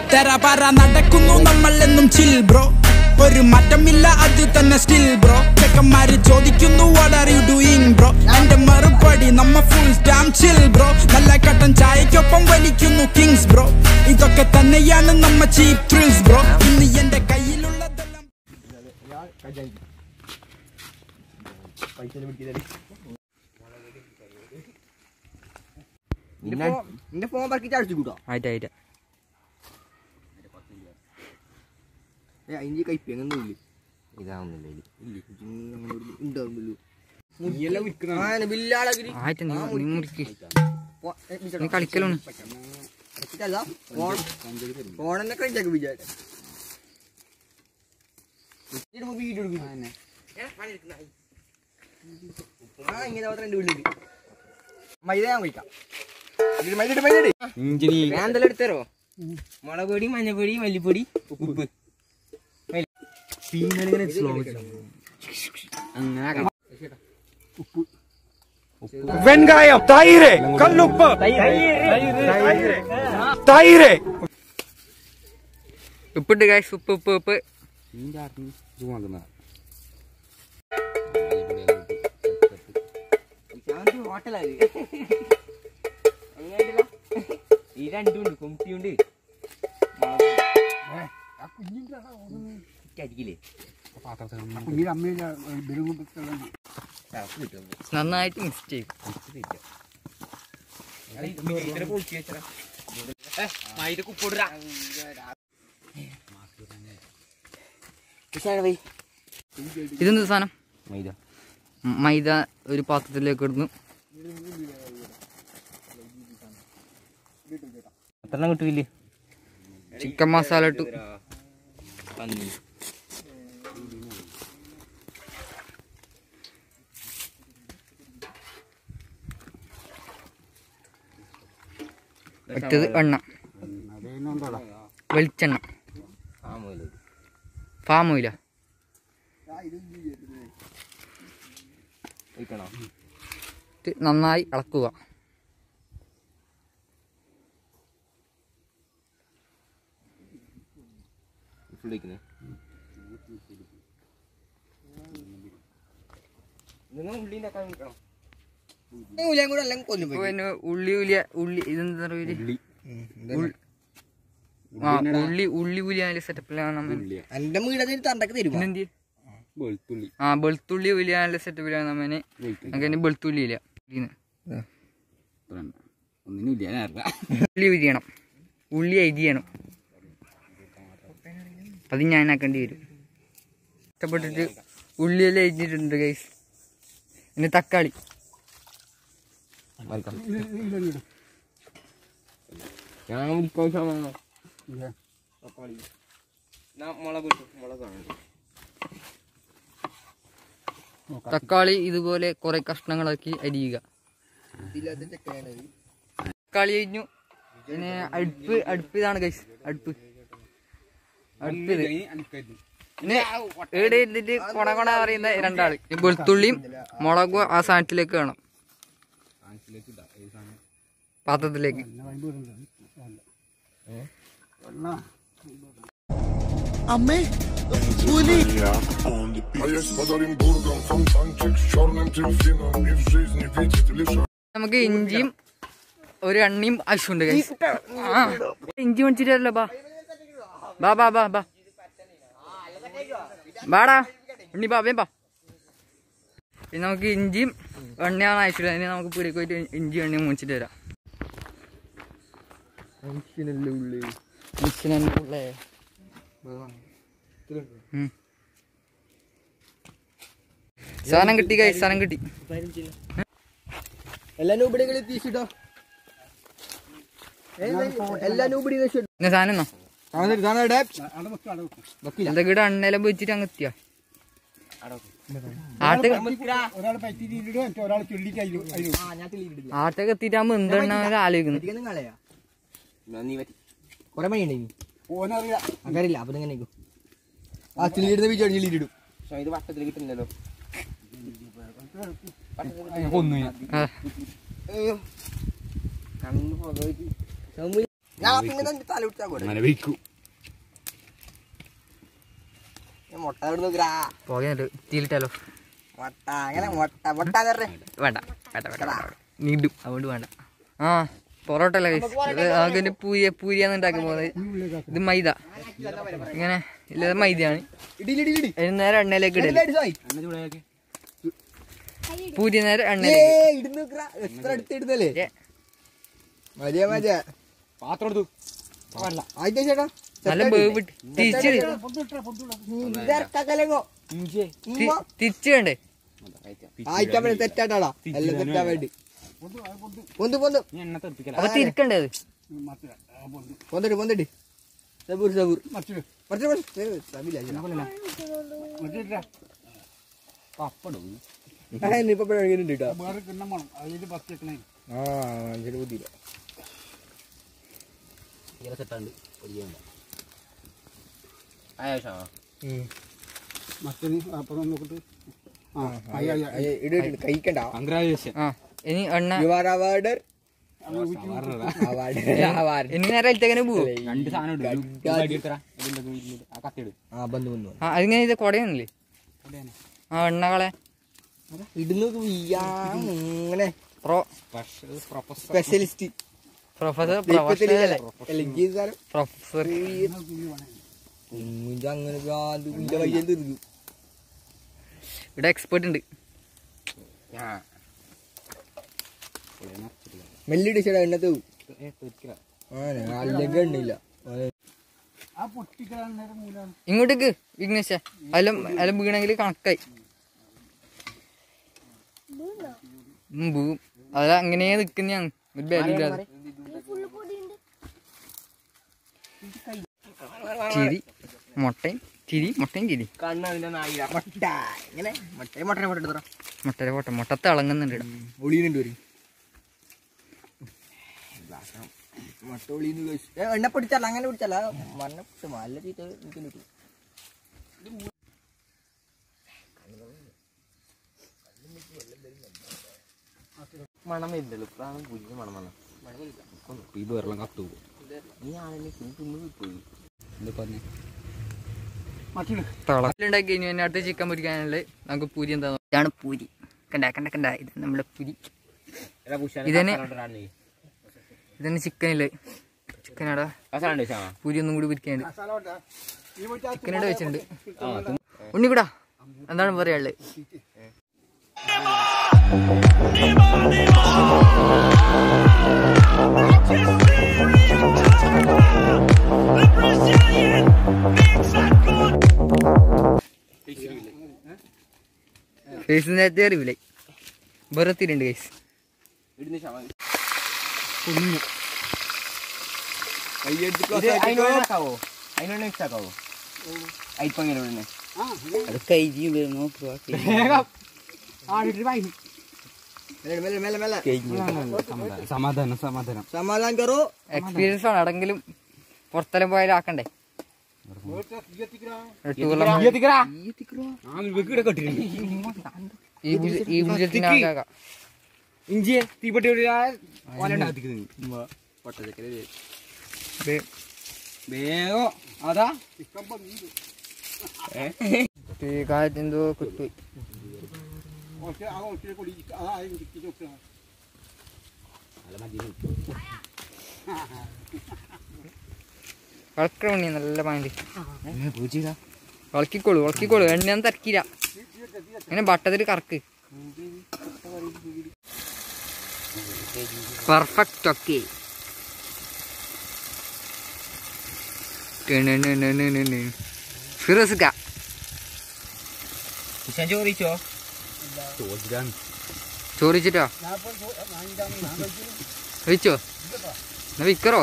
തെര പറ നടക്കുന്നു നമ്മൾ എന്നും ചിൽ ബ്രോ ഒരു മാറ്റമില്ല അത് തന്നെ സ്റ്റിൽ ബ്രോ ചെക്കന്മാര് ചോദിക്കുന്നു what are you doing bro എന്റെ മറുപടി നമ്മ ഫുൾ ടൈം ചിൽ ബ്രോ നല്ല കട്ടൻ ചായക്കൊപ്പം വലിക്കുന്നു കിങ്സ് ബ്രോ ഇതൊക്കെ തന്നെയാണ് നമ്മ ചീപ് ത്രിൽസ് ബ്രോ ഇന്ന് എന്റെ കയ്യിലുള്ളതെല്ലാം നിന്റെ ഫോൺ പറക്കി ചടിച്ചു കൂട്ടോ ആയിട്ട് ആയിട്ട് ഏ അതിന്റെ കൈപ്പി അങ്ങനെ ഇല്ല ഇതാവുന്നില്ല ഇല്ല അങ്ങനെ ഒരു ഉണ്ടാവുന്നില്ല ബില്ലാളാക്കി ആയിട്ട് നീ നീ മുറിക്ക് നീ കളിക്കലാണ് ഫോൺ ഫോണെന്നെ കഴിച്ചാക്കി വിചാരിച്ചു വീഡിയോ എടുക്കുന്നു ആ ഇങ്ങനെ രണ്ട് വീട്ടിൽ മൈദ ഞാൻ കഴിക്കാം മൈദ ഇട്ട് മൈദ ഞാൻ എന്തെല്ലാം എടുത്തരോ മുളക് പൊടി മഞ്ഞപ്പൊടി മല്ലിപ്പൊടി ഉപ്പ് വെങ്കായം തൈര് കല്ലുപ്പ് തൈര് ഉപ്പിട്ട് ഗൈസ് ഉപ്പ് ഉപ്പ് ഉപ്പ് ഹോട്ടലാണ് ഈ രണ്ടുണ്ട് കൊമ്പിയുണ്ട് അടിക്കില്ലേ നന്നായിട്ട് മിക്സ് ചെയ്യും ഇതെന്ത് സാധനം മൈദ ഉം, മൈദ ഒരു പാത്രത്തിലേക്ക് ഇടുന്നു എത്ര കിട്ടൂല്ലേ ചിക്കൻ മസാല ഇട്ടു പന്നി മറ്റത് എണ്ണ വെളിച്ചെണ്ണ ആ മോയില് ഫാം ഓയില ഒഴിക്കണോ നന്നായി ഇളക്കുക ഫുൾ ഒഴിക്കുന്നേ നിങ്ങൾ ഉള്ളി ഉണ്ടാക്കാൻ നിൽക്കണം ഉള്ളിയും കൂടെ എല്ലാം കൊല്ലും പിന്നെ ഉള്ളി ഉലിയ ഉള്ളി ഇതെന്താ പറയുക ആ ഉള്ളി ഉള്ളി ഉലിയാൻ്റെ സെറ്റപ്പിലാണ് നമ്മൾ എന്റെ വീടതിന് തണ്ടക്ക് തരുമോ പിന്നെന്ത് ആ വെളുത്തുള്ളി ഉലിയാനുള്ള സെറ്റപ്പിലാണ് നമ്മന് അങ്ങനെ വെളുത്തുള്ളി ഇല്ല ഉള്ളി ഉരിയണം ഉള്ളി അരിയണം അത് ഞാൻ ആക്കേണ്ടി വരും ഇഷ്ടപ്പെട്ടിട്ട് ഉള്ളിയെല്ലാം അരിഞ്ഞിട്ടുണ്ട് ഗൈസ് പിന്നെ തക്കാളി ഞാൻ വിളിക്കാൻ മുളക് മുളകാണ് തക്കാളി ഇതുപോലെ കുറെ കഷ്ണങ്ങളാക്കി അരിയുക തക്കാളി കഴിഞ്ഞു പിന്നെ അടുപ്പ് അടുപ്പ് ഇതാണ് ഗൈസ് അടുപ്പ് അടുപ്പ് ഇത് പിന്നെ ഇവിടെ ഇരുന്നിട്ട് കൊണ കൊണ പറയുന്ന രണ്ടാള് ഈ വെളുത്തുള്ളിയും മുളകും ആ സാധനത്തിലേക്ക് വേണം പാത്രത്തിലേക്ക് А я с Оренбургом, фонтанчик с черным дельфином И в жизни видит лишь നമുക്ക് ഇഞ്ചിയും ഒരു എണ്ണയും ആവശ്യമുണ്ട് ഗൈസ് ആ ഇഞ്ചി മേടിച്ചിട്ടല്ലോ ബാ ബാ ബാ ബാ ബാ ബാടാ ഉണ്ണി ബാ വേം ബാ പിന്നെ നമുക്ക് ഇഞ്ചിയും എണ്ണയാണ് ആവശ്യമുള്ളത് അതിന് നമുക്ക് പീടിക്ക് പോയിട്ട് ഇഞ്ചി എണ്ണയും മേടിച്ചിട്ട് വരാം മിക്സിനല്ലേ ഉള്ളേ ഉം. സാധനം കിട്ടി കൈ സാധനം കിട്ടി എല്ലാ നൂബിടികളും തീച്ചിട്ടോ എല്ലാ നൂബിടി പിന്നെ സാധനം എന്നോ എന്തൊക്കെ ഇവിടെ എണ്ണയിലും വെച്ചിട്ട് അങ്ങ് എത്തിയ ആട്ട് ആട്ടൊക്കെ എത്തിയിട്ടാകുമ്പോ എന്തെണ്ണ ആലോചിക്കുന്നു കളയാ നീ പറ്റി കൊറേ പണിയുണ്ട് ഇനി അങ്ങറിയില്ല അപ്പൊ ഇങ്ങനെ നിൽക്കും ആ ചില്ലിടുന്ന ബീച്ച് ചില്ലിടും പക്ഷെ ഇത് വട്ടത്തിൽ കിട്ടുന്നില്ലല്ലോ ആ, അയ്യോ കണ്ണ് പുകവെച്ച്. സൗമ്യ ഞാൻ പിന്നെ തന്നെ തല വിട്ടാ കൂടെ അങ്ങനെ വെക്കൂ ഞാൻ മുട്ട അവിടെ നോക്കറാ പോകുന്നുണ്ട് തീലിട്ടാലോ മുട്ട അങ്ങനെ മുട്ട മുട്ട തരേ വേണ്ട വേണ്ട വേണ്ട വേണ്ട നീണ്ടും അതുകൊണ്ട് വേണ്ട ആ പൊറോട്ട അല്ല guys. ഇത് ആകെ പൂരി പൂരിയാന്ന് ഉണ്ടാക്കാൻ പോകുന്നത് ഇത് മൈദ ഇങ്ങനെ ഇല്ല ഇത് മൈദയാണ് ഇടിയില് ഇടിയില് ഇടി. അതിന് നേരെ എണ്ണയിലേക്ക് ഇടല് ഇടി, സായി. പൂരി നേരെ ഏ, എണ്ണയിലേക്ക് ഇടുന്നു നോക്കറാ. എത്ര അടുത്ത് ഇടുന്നല്ലേ ഏ. മതിയാ മതിയാ പാത്രം എടുത്തു ആയിട്ടാ ചേട്ടാ നല്ല വേവിട്ട് തിരിച്ച് ഇതരക്കലങ്ങോ തി- തിരിച്ച് വേണ്ടേ ആയിട്ടാ പിന്നെ തെറ്റാട്ടാടാ എല്ലാം തെറ്റാ വേണ്ടി പൊന്തു പൊന്തു ഞാൻ എണ്ണ തെറിപ്പിക്കല അപ്പൊ തിരിക്കണ്ടേ അത് പൊന്തടി പൊന്തടി സബൂർ സബൂർ മറിച്ച് മറിച്ച്. ഏ, സബില, ഇതിനാ. പപ്പടും ആ, ഇന്ന് ഇപ്പൊ ഇവിടെ ഇങ്ങനെ ഉണ്ട് കേട്ടോ. ആ ശരി ബുദ്ധിയില്ല സെറ്റാണ്ട് ഇട് ഇട്, കഴിക്കണ്ട കൺഗ്രാജുലേഷൻ ആ ഇനി എണ്ണ you are awarded award award ഇനി നേരെ അതിലേക്ക് പോവും രണ്ട് സാധനം ഇടും. ഒരു അടി എടുത്തരാ. ഇതിന്റെ ഇത് ഇതിന്റെ ആ കത്തി ഇട്. ആ ബന്ധു ബന്ധു ആ അതിങ്ങനെ ഇത് കൊടയൊന്നുമില്ലേ ആ എണ്ണകളെ ഇടുന്നത് അങ്ങനെ pro special professor specialist professor professor അല്ലെങ്കിൽ പ്രൊഫസർ അങ്ങനെ ഭ്രാന്ത് ഇല്ല വയ്യ തീർന്നു ഇവിടെ എക്സ്പേർട്ട് ഉണ്ട് മെല്ലിടിച്ചടാ എണ്ണത്ത് ഏ, തെറിക്കില്ല. ആ അല്ലെങ്കിൽ എണ്ണില്ല ഇങ്ങോട്ടേക്ക് വിഘ്നേശ അതിലും അതിലും വീണെങ്കിൽ കണക്കായി ഉം, വീഴും. അത് അങ്ങനെ നിക്കുന്നയാണ് ഒരു ബലില്ലാതെ ചിരി മുട്ടയും ചിരി മുട്ടയും ചിരി കണ്ണതിന്റെ നായിക മട്ട ഇങ്ങനെ മട്ടേ മട്ടനെ മട്ട എടുത്തറ മുട്ടയുടെ പൊട്ട മുട്ട തിളങ്ങുന്നുണ്ട് ഇവിടെ. ഒളിയുന്നുണ്ട് ഒരു മട്ട ഒളിയുന്നു എണ്ണ പിടിച്ചല്ല അങ്ങനെ പിടിച്ചല്ല മണ്ണ പിടിച്ച നല്ല ചീത്ത എനിക്ക് കിട്ടും മണം വരുന്നല്ലോ പ്രാണം പുതിയ മണം വന്നു ഈ വേറെല്ലാം കത്തു പോകും നീ ആണെന്നെ തിന്നു പോയി എന്താ പറഞ്ഞേ തിളക്കലുണ്ടാക്കി കഴിഞ്ഞു പിന്നെ അടുത്ത ചിക്കൻ പൊരിക്കാനുള്ളത് നമുക്ക് പൂരി എന്താ ഇതാണ് പൂരി കണ്ട കണ്ട കണ്ട ഇത് നമ്മളെ പൂരി ഇതന്നെ ഇതന്നെ ചിക്കനില്ലേ ചിക്കനടാ പൂരി ഒന്നും കൂടി പൊരിക്കാനുണ്ട് ചിക്കനോടെ വെച്ചിട്ടുണ്ട് ഉണ്ണിക്കൂടാ എന്താണ് പറയാനുള്ളത് ഫേസ് നേരത്തെ അറിയില്ലേ വെറുത്തിട്ടുണ്ട് കേസ് അതിനോടാക്കാവോ അതിനോട് മിക്സ് ആക്കാവോ അയിപ്പങ്ങനെ മെല്ലെ മെല്ലെ മെല്ലെ സമാധാനം സമാധാനം സമാധാനം സമാധാനം കറോ എക്സ്പീരിയൻസ് ആണ് അടങ്കിലും പുറത്തെല്ലാം പോയാലും ആക്കണ്ടേ ടൂറിലും ആ വെക്കിടെ കെട്ടിട്ടുണ്ട് ഈ ബുജ- ഈ ബുജത്തിന് ആക്കാം ഇഞ്ചിയെ തീപ്പെട്ടി വേഗോ അതാ ഈ കാലത്ത് എന്തോ കിട്ടുപോയി കളക്കണ പണി നല്ല പാണ്ടി കളക്കിക്കോളൂ കളക്കിക്കോളൂ എണ്ണയൊന്നും തിരക്കില്ല അങ്ങനെ ബട്ടത്തിൽ കറക്ക് പെർഫെക്റ്റ് ഒക്കെ ഫിറോസിക്ക ചോദിച്ചോ ചോദിച്ചിട്ടോ വെച്ചോ എന്നാ വിക്കറോ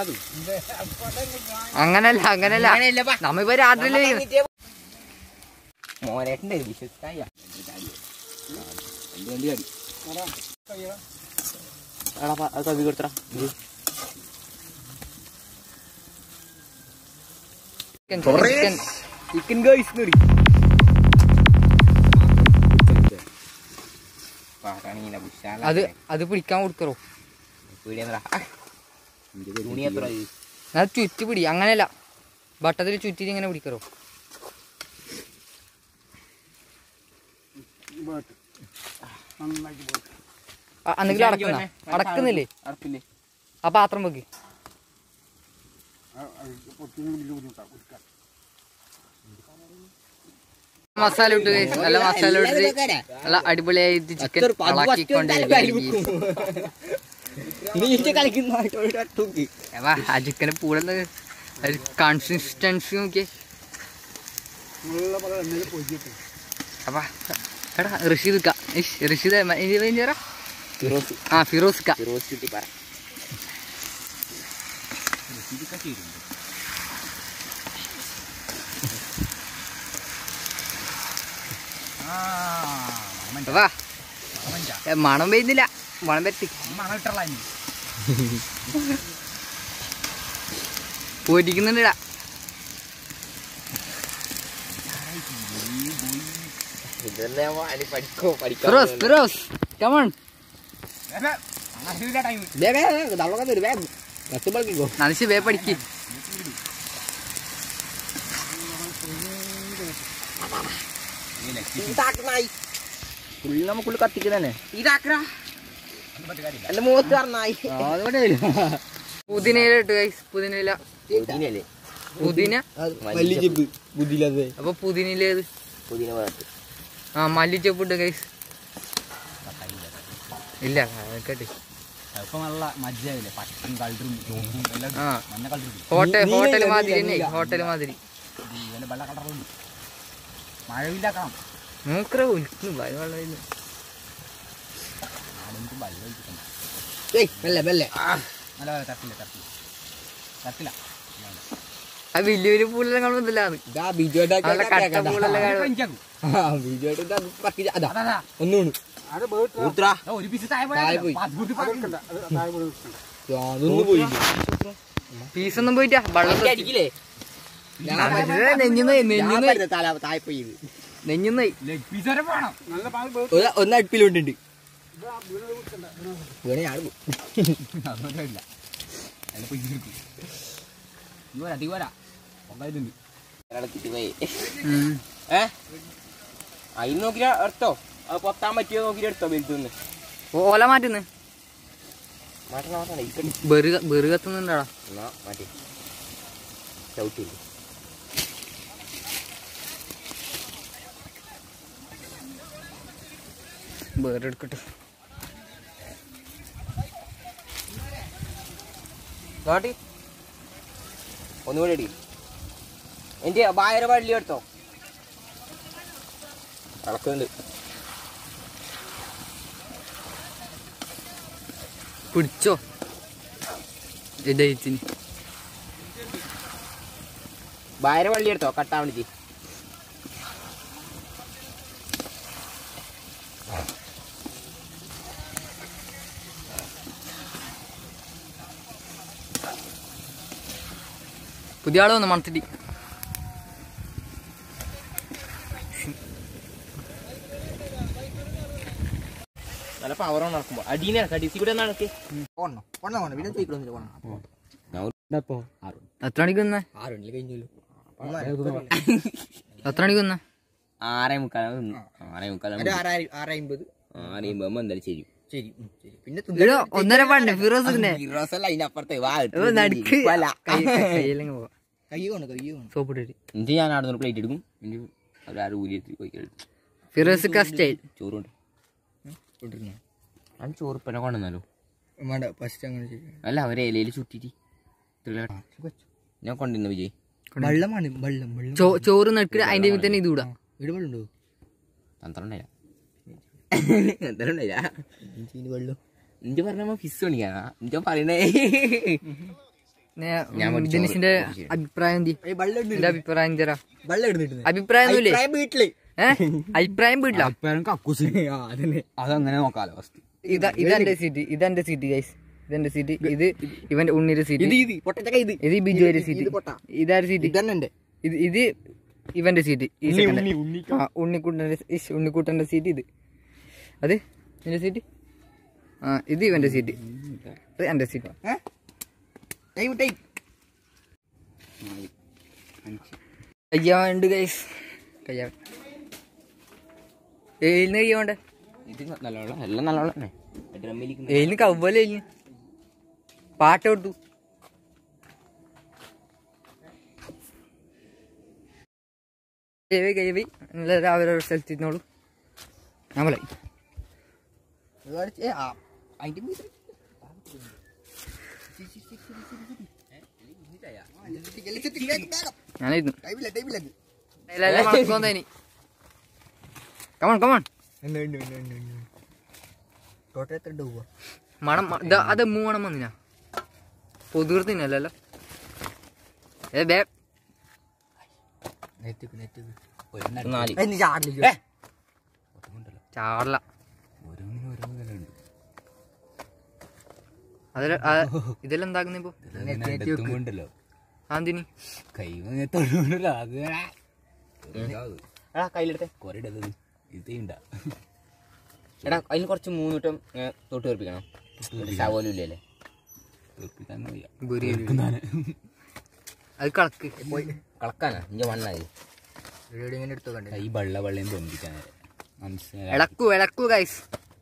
അങ്ങനല്ല അങ്ങനല്ല നമ്മിപ്പോ രാത്രിയില് മോനേട്ടൻ്റെ വിശ്വസിക്കായ കവി കൊടുത്തറ ചിക്കൻ ചിക്കൻ ഗൈസ് നടി അത് അത് പിടിക്കാൻ കൊടുക്കറോ തുണി എത്ര അത് ചുറ്റി പിടി അങ്ങനെയല്ല വട്ടത്തിൽ ചുറ്റിട്ട് ഇങ്ങനെ പിടിക്കറോ അന്നെങ്കിലും അടക്കുന്ന അടക്കുന്നില്ലേ അടപ്പില്ലേ ആ പാത്രം വെക്ക് മസാല ഇട്ട് guys. നല്ല മസാല ഇട്ട് നല്ല അടിപൊളിയായിട്ട് ചിക്കൻ ഇളക്കിക്കൊണ്ട് ആ ചിക്കന് പൂടുന്ന കൺസിസ്റ്റൻസി നോക്കിയേ അപ്പാ എടാ റഷീദ് ക ഇഷ്, റഷീദ് മ- ഇനി ഇവൻ ചേരാ? ആ ഫിറോസ് ക റോസ് കിട്ടി പറ വാ ഏ, മണം പെയ്യുന്നില്ല മണം പറ്റി പോയിരിക്കുന്നുണ്ടാ ഇതല്ലേ വാലി പഠിക്കോ പഠിക്കോ ഫിറോസ് ഫിറോസ് കമൺ നനച്ച് വേ പഠിക്ക് ഫുള്ള് നമുക്കുള്ളിൽ കത്തിക്കുന്നതന്നെ ഇതാക്കടാ എന്റെ മുഖത്ത് പറഞ്ഞായി പുതിനയിലിട്ട് ഗൈസ് പുതിനയില പുതിനല്ലേ പുതിന മല്ലിച്ചെപ്പ് ബുദ്ധിയില്ലാതെ അപ്പൊ പുതിനയിലേത് പുതിന ഭാഗത്ത് ആ മല്ലിച്ചപ്പ് ഇട്ട് ഗൈസ് ഇല്ല കേട്ടെ ഇപ്പൊ നല്ല മജ്ജാവില്ലേ പച്ചയും കളറും ചോപ്പും എല്ലാം ആ മഞ്ഞ കളറും ഹോട്ടൽ ഹോട്ടൽ മാതിരി തന്നെ ഹോട്ടൽ മാതിരി ഇവന്റെ വെള്ള കളറുണ്ട് മഴവില്ലാക്കണം മൂക്കറ ഒലിക്കുന്നു ഭയ വെള്ളമില്ല മെല്ലെ മെല്ലെ നല്ല പോലെ തട്ടില്ല തട്ടില്ല തട്ടില്ല ആ വലിയ വലിയ പൂളെല്ലാം കാണുന്നില്ലാന്ന് നല്ല കട്ട പൂളെല്ലാം കാണും അതാ ഒന്നുകൂടി ഒരു പീസ് താഴെ താഴെ പോയി. പോയാ അതൊന്നും പോയി പീസൊന്നും പോയിട്ടാ വെള്ളം അടിക്കില്ലേ നെഞ്ഞുന്നോയി നെഞ്ഞുന്നോയി തല താഴെ പോയി നെഞ്ഞുന്നോയി ലെഗ് പീസ് വരെ പോണം ഒന്ന് അടുപ്പിലുണ്ടുണ്ട് വീണേ ഞാൻ അതൊന്നും ഇല്ല അതിൽ പോയി ഇരിക്കും തീവരാ തീവരാ പൊങ്കാലുണ്ട് ഉം. ഏ അയിന് നോക്കി എടുത്തോ അത് പൊത്താൻ പറ്റിയോ നോക്കി എടുത്തോ വലുതൊന്ന് ഓല മാറ്റുന്നു മാറ്റണം മാറ്റണം ഇരിക്കട്ടെ ബെറു ബെറു കത്തുന്നുണ്ടാടാ എന്നാ മാറ്റി ചവിട്ടില്ല ബെറെടുക്കട്ടെ നോട്ടി ഒന്നുകൂടി അടി എന്റെ ബായര പള്ളി എടുത്തോ അളക്കുന്നുണ്ട് പിടിച്ചോ ഇതയച്ചിന് ബായര പള്ളി എടുത്തോ കട്ടാൻ വിളിച്ച് പുതിയ ആള് വന്നു മണത്തിട്ട് നല്ല പവർ നടക്കുമ്പോ അടീനെ നടക്കാം അടി കൂടെ നടക്കേ എത്ര മണിക്ക് വന്നേ എത്ര മണിക്ക് വന്നേ ആറേ മുക്കാൽ ആറേ മുക്കാൽ ആറേ അമ്പത് എന്തായാലും ശരി ശരി ഇവിടെ ഒന്നര പണ്ട് ഫിറോസിനെ റോസല്ല അതിനപ്പുറത്തെ വാ നടുക്ക് കയ്യിലെങ്കിൽ പോവാ സോപ്പിട്ട് എന്നിട്ട് ഞാൻ അവിടെ നിന്ന് പ്ലേറ്റ് എടുക്കും എന്നിട്ട് അവരാരും ഊരി എടുത്ത് പോയി കഴിക്കും. ഫിറോസ് സ്റ്റൈൽ ചോറ് കൊണ്ട് ഞാൻ ചോറ് ഇപ്പനെ കൊണ്ടുവന്നാലോ ഫസ്റ്റ് അങ്ങനെ അല്ല അവരെ ഇലയിൽ ചുറ്റിട്ട് ഞാൻ കൊണ്ടുവന്ന വിജയ് വെള്ളമാണ് വെള്ളം വെള്ളം ചോറ് നടുക്കിട്ട് അതിന്റെ വീട്ടിൽ തന്നെ ഇത് വിടാം ഇടപെടുണ്ടോ തന്ത്രണ്ടായില്ല തന്ത്രണ്ടായില്ല വെള്ളം ഇഞ്ചി പറഞ്ഞ ഫിസ് പണിക്കാ ഇഞ്ച പറയണേ ഞാൻ മറ്റേ ദിനേശിന്റെ ചോറ് അഭിപ്രായം എന്തി എന്റെ അഭിപ്രായം തരാ അഭിപ്രായം ഒന്നുമില്ലേ വീട്ടില് ഏഹ് അഭിപ്രായം വീട്ടില്ല കക്കൂസ് അതങ്ങനെ നോക്കാലോ ഫസ്റ്റ് ഇതാ ഇതെന്റെ സീറ്റ് ഇതെന്റെ സീറ്റ് ഗൈസ് ഇതെന്റെ സീറ്റ് ഇത് ഇവന്റെ ഉണ്ണിയുടെ സീറ്റ് ഇത് പൊട്ടച്ചക്ക ഇത് ഇത് ബിജുവിന്റെ സീറ്റ് ഇത് പൊട്ട. ഇതാരുടെ സീറ്റ് ഇതന്നെ ഇത് ഇത് ഇവന്റെ സീറ്റ് ഈ second. ആ ഉണ്ണിക്കുട്ടന്റെ ഇഷ്, ഉണ്ണിക്കുട്ടന്റെ സീറ്റ് ഇത് അത് നിന്റെ സീറ്റ് ആ ഇത് ഇവന്റെ സീറ്റ് ഇത് എന്റെ സീറ്റ് ടൈം ടൈം കയ്യാണ്ട് ഗൈസ് കയ്യാ ഏലിന് കയ്യാണ്ട് ഇത് നല്ലോണം എല്ലാം നല്ലോണം തന്നെ ഡ്രമ്മിലേക്ക് ഏലിന് കവ്വല ഏലിന് പാട്ട് കൊടുത്തു കൈവി കൈവി എല്ലാവരും അവരവരുടെ സ്ഥലത്ത് ഇരുന്നോളൂ നമ്മളെ അതിന്റെ ഞാനിരുന്നു എല്ലാം മണക്കോന്നേനി കമോൺ കമോൺ തോട്ടത്തിട്ട് പോവാ മണം മ- ദാ അത് മൂവണം വന്നിനാ പൊതുർത്തിനല്ലോ ഏ ബേ നെറ്റ് നെറ്റ് നാല് നീ ചാടില്ല ചാടല ഓരോന്നിനും ഓരോന്നിനുണ്ട് അതിൽ ഇതെല്ലാം എന്താക്കുന്ന ഇപ്പൊ ഉണ്ടല്ലോ ആന്തിനി കൈ തൊഴുണ്ടല്ലോ അത് എടാ കയ്യിലെടുത്തേ കൊറേ ഇടത് ഇത് ചെയ്യണ്ട എടാ അതിന് കുറച്ച് മൂന്ന് വട്ടം ഇങ്ങനെ തൊട്ട് തെറിപ്പിക്കണം ശവോലും ഇല്ലല്ലേ തീർപ്പിക്കാൻ വയ്യ ബുരി തീർക്കുന്നാണ്. അത് കളക്ക് പോയി കളക്കാനാ ഇഞ്ച മണ്ണായി ഇങ്ങനെ എടുത്തു കണ്ടേ കൈ വെള്ള വെള്ളയും തോന്നിപ്പിക്കാൻ മനസ്സിലായി ഇളക്കു ഇളക്കു ഗൈസ്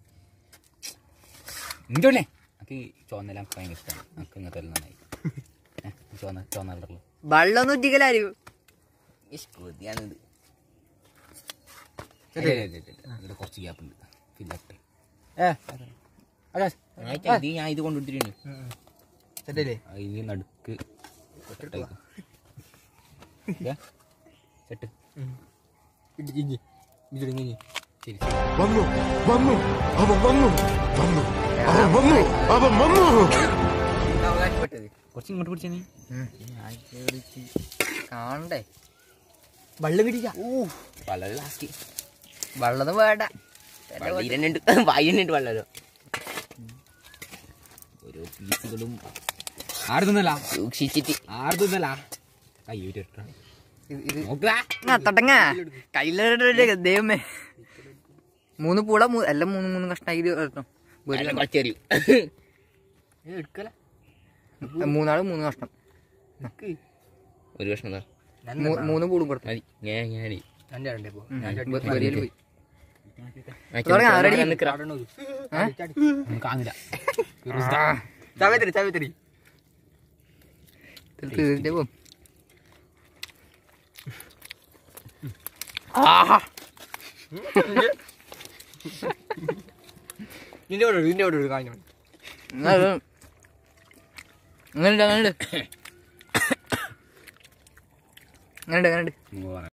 ഇഞ്ചോളേ എനിക്ക് ചുവന്നെല്ലാം ഭയങ്കര ഇഷ്ടമാണ് എനിക്ക് ഇങ്ങനത്തെ എല്ലാം നന്നായി ഏ, ചുവന്ന ചുവന്ന കളറുള്ള വെള്ളം ഉറ്റിക്കലായിരിക്കും കൊതിയാണിത് ഇവിടെ കുറച്ച് ഗ്യാപ്പ് ഉണ്ട് ഫില്ലാട്ടെ ഇത് ഞാൻ ഇത് കൊണ്ടുകൊടുത്തിട്ടുണ്ട് അതിന് നടുക്ക് ഇട്ടേക്കും. ഏ? സെറ്റ് ശരി വന്നു വന്നു അവൻ വന്നു വന്നു അവൻ വന്നു അവൻ വന്നു അവകാശപ്പെട്ടത് കുറച്ച് ഇങ്ങോട്ട് പിടിച്ചാ നീ കാണണ്ടേ വെള്ളം പിടിക്കാം വളരെ ലാസ്റ്റ് വെള്ളം വേണ്ട ഇരുന്നുണ്ട് വായുന്നുണ്ട് വെള്ളമല്ലോ ഓരോ പീസുകളും ആർന്നല്ല സൂക്ഷിച്ചിട്ട് ആർന്നല്ല അയ്യോ ഇരട്ടാ. ഇത് ഇത് നോക്കുക ആ തട്ടങ്ങ കയ്യിലെ ദൈവമേ മൂന്ന് പൂള മൂ- എല്ലാം മൂന്ന് മൂന്ന് കഷ്ണാക്കി കേട്ടോ വെള്ളം കുറച്ചെറിയും മൂന്നാള് മൂന്ന് കഷ്ണം ഒരു കഷ്ണം താ. മൂ- മൂന്ന് പൂളും കൊടുത്തു മതി ഞാൻ ഞാൻ ബരിയിൽ പോയി ഞാൻ തുടങ്ങാം, ready? നിക്കറാ. ഒന്നും കാണില്ല ചാവേത്തരി ചാവേത്തരി തീർച്ചയായും പോകും ആഹാ നിന്റെ അവിടെ നിന്റെ അവിടെ ഒരു കാര്യം അങ്ങനെയുണ്ട് അങ്ങനെയുണ്ട് അങ്ങനെയുണ്ട് അങ്ങനെയുണ്ട് നിങ്ങൾ പറ